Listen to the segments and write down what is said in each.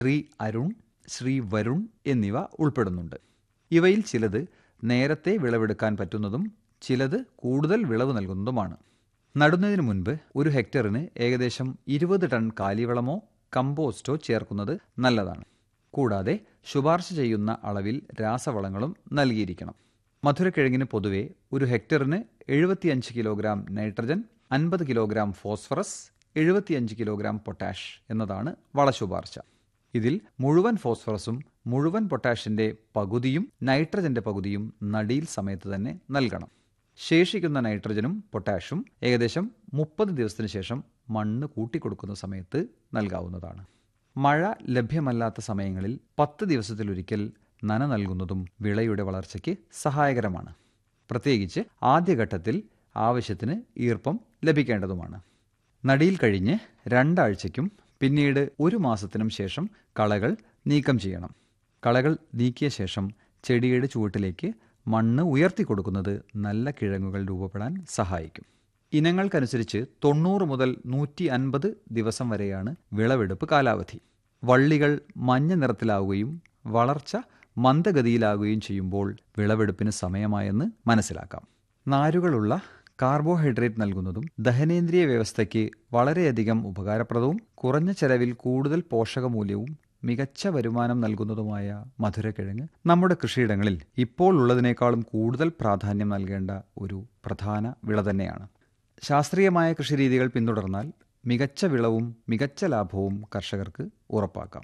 ശ്രീ അരുൺ ശ്രീ വരുൺ എന്നിവ ഉൾപ്പെടുന്നുണ്ട് ഇവയിൽ ചിലത് നേരത്തെ വിളവെടുക്കാൻ പറ്റുന്നതും ചിലത് കൂടുതൽ വിളവ് നൽകുന്നതുമാണ് നടുന്നതിന് മുൻപ് ഒരു ഹെക്ടറിന് ഏകദേശം ഇരുപത് ടൺ കാലിവളമോ കമ്പോസ്റ്റോ ചേർക്കുന്നത് നല്ലതാണ് കൂടാതെ ശുപാർശ ചെയ്യുന്ന അളവിൽ രാസവളങ്ങളും നൽകിയിരിക്കണം മധുരക്കിഴങ്ങിന് പൊതുവെ ഒരു ഹെക്ടറിന് എഴുപത്തിയഞ്ച് കിലോഗ്രാം നൈട്രജൻ അൻപത് കിലോഗ്രാം ഫോസ്ഫറസ് എഴുപത്തിയഞ്ച് കിലോഗ്രാം പൊട്ടാഷ് എന്നതാണ് വളശുപാർശ ഇതിൽ മുഴുവൻ ഫോസ്ഫറസും മുഴുവൻ പൊട്ടാഷിന്റെ പകുതിയും നൈട്രജന്റെ പകുതിയും നടീൽ സമയത്ത് തന്നെ നൽകണം ശേഷിക്കുന്ന നൈട്രജനും പൊട്ടാഷും ഏകദേശം മുപ്പത് ദിവസത്തിന് ശേഷം മണ്ണ് കൂട്ടിക്കൊടുക്കുന്ന സമയത്ത് നൽകാവുന്നതാണ് മഴ ലഭ്യമല്ലാത്ത സമയങ്ങളിൽ പത്ത് ദിവസത്തിലൊരിക്കൽ നന നൽകുന്നതും വിളയുടെ വളർച്ചയ്ക്ക് സഹായകരമാണ് പ്രത്യേകിച്ച് ആദ്യഘട്ടത്തിൽ ആവശ്യത്തിന് ഈർപ്പം ലഭിക്കേണ്ടതുമാണ് നടിയിൽ കഴിഞ്ഞ് രണ്ടാഴ്ചയ്ക്കും പിന്നീട് ഒരു മാസത്തിനും ശേഷം കളകൾ നീക്കം ചെയ്യണം കളകൾ നീക്കിയ ശേഷം ചെടിയുടെ ചുവട്ടിലേക്ക് മണ്ണ് ഉയർത്തി കൊടുക്കുന്നത് നല്ല കിഴങ്ങുകൾ രൂപപ്പെടാൻ സഹായിക്കും ഇനങ്ങൾക്കനുസരിച്ച് തൊണ്ണൂറ് മുതൽ നൂറ്റി അൻപത് ദിവസം വരെയാണ് വിളവെടുപ്പ് കാലാവധി വള്ളികൾ മഞ്ഞ നിറത്തിലാവുകയും വളർച്ച മന്ദഗതിയിലാകുകയും ചെയ്യുമ്പോൾ വിളവെടുപ്പിന് സമയമായെന്ന് മനസ്സിലാക്കാം നാരുകളുള്ള കാർബോഹൈഡ്രേറ്റ് നൽകുന്നതും ദഹനേന്ദ്രിയ വ്യവസ്ഥയ്ക്ക് വളരെയധികം ഉപകാരപ്രദവും കുറഞ്ഞ ചെലവിൽ കൂടുതൽ പോഷകമൂല്യവും മികച്ച വരുമാനം നൽകുന്നതുമായ മധുരക്കിഴങ്ങ് നമ്മുടെ കൃഷിയിടങ്ങളിൽ ഇപ്പോൾ ഉള്ളതിനേക്കാളും കൂടുതൽ പ്രാധാന്യം നൽകേണ്ട ഒരു പ്രധാന വിള തന്നെയാണ് ശാസ്ത്രീയമായ കൃഷിരീതികൾ പിന്തുടർന്നാൽ മികച്ച വിളവും മികച്ച ലാഭവും കർഷകർക്ക് ഉറപ്പാക്കാം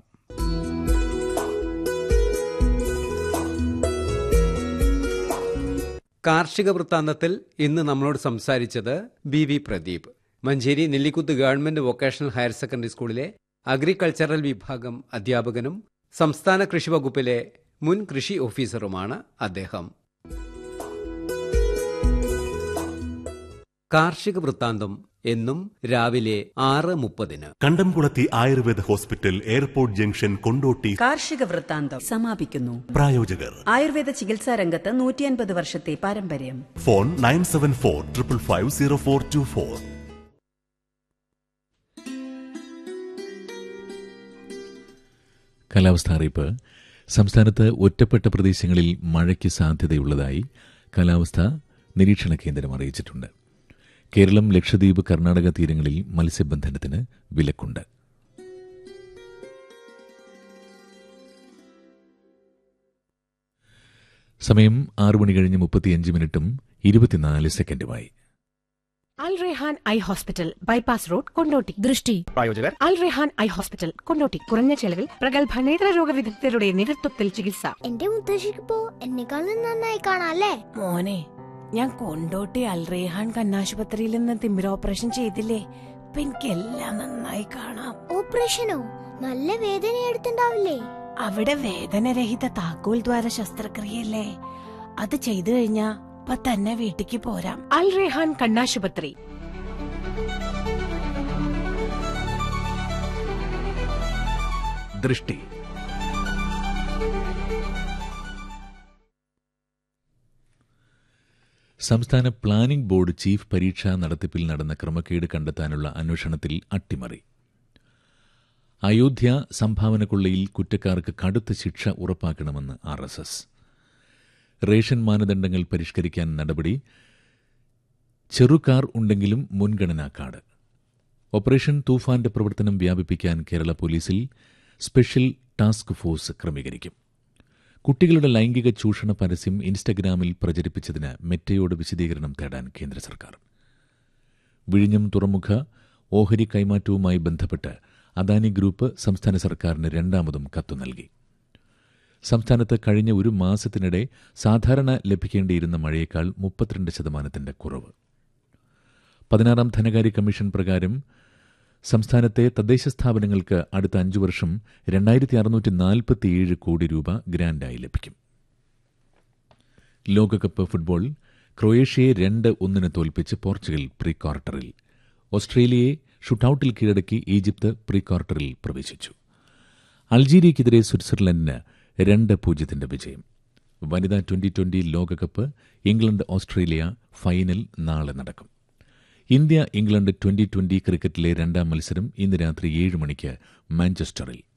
കാർഷിക വൃത്താന്തത്തിൽ ഇന്ന് നമ്മളോട് സംസാരിച്ചത് B V Pradeep Manjeri Nellikkuth government vocational higher secondary സ്കൂളിലെ അഗ്രികൾച്ചറൽ വിഭാഗം അധ്യാപകനും സംസ്ഥാന കൃഷി വകുപ്പിലെ മുൻ കൃഷി ഓഫീസറുമാണ് അദ്ദേഹം കാർഷിക വൃത്താന്തം എന്നും രാവിലെ ആറ് മുപ്പതിന് കണ്ടംകുളത്തി Ayurveda hospital airport junction Kondotty കാർഷിക വൃത്താന്തം സമാപിക്കുന്നു പ്രായോജകർ ആയുർവേദ ചികിത്സാ രംഗത്ത് നൂറ്റിയൻപത് വർഷത്തെ പാരമ്പര്യം phone nine seven four triple five zero four two four കാലാവസ്ഥ അറിയിപ്പ് സംസ്ഥാനത്ത് ഒറ്റപ്പെട്ട പ്രദേശങ്ങളിൽ മഴയ്ക്ക് സാധ്യതയുള്ളതായി കാലാവസ്ഥാ നിരീക്ഷണ കേന്ദ്രം അറിയിച്ചിട്ടുണ്ട് കേരളം ലക്ഷദ്വീപ് കർണാടക തീരങ്ങളിൽ മത്സ്യബന്ധനത്തിന് വിലക്കുണ്ട് സമയം ആറു മണി കഴിഞ്ഞ് മുപ്പത്തിയഞ്ച് മിനിറ്റും ഇരുപത്തിനാല് സെക്കൻഡുമായി Al Rehan eye hospital bypass road Kondotty ദൃഷ്ടി പ്രായോജകർ അൽ റെഹാൻ ഐ ഹോസ്പിറ്റൽ കൊണ്ടോട്ടി കുറഞ്ഞ ചെലവിൽ പ്രഗത്ഭ നേത്രരോഗ വിദഗ്ധരുടെ നേതൃത്വത്തിൽ ചികിത്സ എന്റെ മുത്തശ്ശിക്കിപ്പോ എന്നെക്കാളും നന്നായി കാണാല്ലേ മോനെ ഞാൻ കൊണ്ടോട്ടി അൽ റെഹാൻ കണ്ണാശുപത്രിയിൽ നിന്ന് തിമിര ഓപ്പറേഷൻ ചെയ്തില്ലേ ഇപ്പൊ എനിക്കെല്ലാം നന്നായി കാണാം ഓപ്പറേഷനോ നല്ല വേദന എടുത്തിണ്ടാവില്ലേ അവിടെ വേദനരഹിത താക്കോൽ ദ്വാര ശസ്ത്രക്രിയല്ലേ അത് ചെയ്തു കഴിഞ്ഞാ ഇപ്പൊ തന്നെ വീട്ടിക്ക് പോരാം അൽ റെഹാൻ കണ്ണാശുപത്രി ദൃഷ്ടി സംസ്ഥാന പ്ലാനിംഗ് ബോർഡ് ചീഫ് പരീക്ഷാ നടത്തിപ്പിൽ നടന്ന ക്രമക്കേട് കണ്ടെത്താനുള്ള അന്വേഷണത്തിൽ അട്ടിമറി അയോധ്യ സംഭാവന കൊള്ളയിൽ കുറ്റക്കാർക്ക് കടുത്ത ശിക്ഷ ഉറപ്പാക്കണമെന്ന് ആർ എസ് എസ് റേഷൻ മാനദണ്ഡങ്ങൾ പരിഷ്കരിക്കാൻ നടപടി ചെറുകാർ ഉണ്ടെങ്കിലും മുൻഗണനാ കാർഡ് ഓപ്പറേഷൻ തൂഫാന്റെ പ്രവർത്തനം വ്യാപിപ്പിക്കാൻ കേരള പോലീസിൽ സ്പെഷ്യൽ ടാസ്ക് ഫോഴ്സ് ക്രമീകരിക്കും കുട്ടികളുടെ ലൈംഗിക ചൂഷണ പരസ്യം ഇൻസ്റ്റഗ്രാമിൽ പ്രചരിപ്പിച്ചതിന് മെറ്റയോട് വിശദീകരണം തേടാൻ കേന്ദ്ര സർക്കാർ വിഴിഞ്ഞം തുറമുഖ ഓഹരി കൈമാറ്റവുമായി ബന്ധപ്പെട്ട് അദാനി ഗ്രൂപ്പ് സംസ്ഥാന സർക്കാരിന് രണ്ടാമതും കത്തു നൽകി സംസ്ഥാനത്ത് കഴിഞ്ഞ ഒരു മാസത്തിനിടെ സാധാരണ ലഭിക്കേണ്ടിയിരുന്ന മഴയേക്കാൾ മുപ്പത്തിരണ്ട് ശതമാനത്തിന്റെ കുറവ് പതിനാറാം ധനകാര്യ കമ്മീഷൻ പ്രകാരം സംസ്ഥാനത്തെ തദ്ദേശ സ്ഥാപനങ്ങൾക്ക് അടുത്ത അഞ്ചു വർഷം രണ്ടായിരത്തി അറുന്നൂറ്റി നാൽപ്പത്തിയേഴ് കോടി രൂപ ഗ്രാന്റായി ലഭിക്കും ലോകകപ്പ് ഫുട്ബോൾ ക്രൊയേഷ്യയെ രണ്ട് ഒന്നിന് തോൽപ്പിച്ച് പോർച്ചുഗൽ പ്രീ ക്വാർട്ടറിൽ ഓസ്ട്രേലിയയെ ഷൂട്ടൌട്ടിൽ കീഴടക്കി ഈജിപ്ത് പ്രീ ക്വാർട്ടറിൽ പ്രവേശിച്ചു അൾജീരിയയ്ക്കെതിരെ സ്വിറ്റ്സർലൻഡിന് രണ്ട് പൂജ്യത്തിന്റെ വിജയം വനിതാ ട്വന്റി ട്വന്റി ലോകകപ്പ് ഇംഗ്ലണ്ട് ഓസ്ട്രേലിയ ഫൈനൽ നാളെ നടക്കും ഇന്ത്യ ഇംഗ്ലണ്ട് ട്വന്റി ട്വന്റി ക്രിക്കറ്റിലെ രണ്ടാം മത്സരം ഇന്ന് രാത്രി ഏഴ് മണിക്ക് മാഞ്ചസ്റ്ററിൽ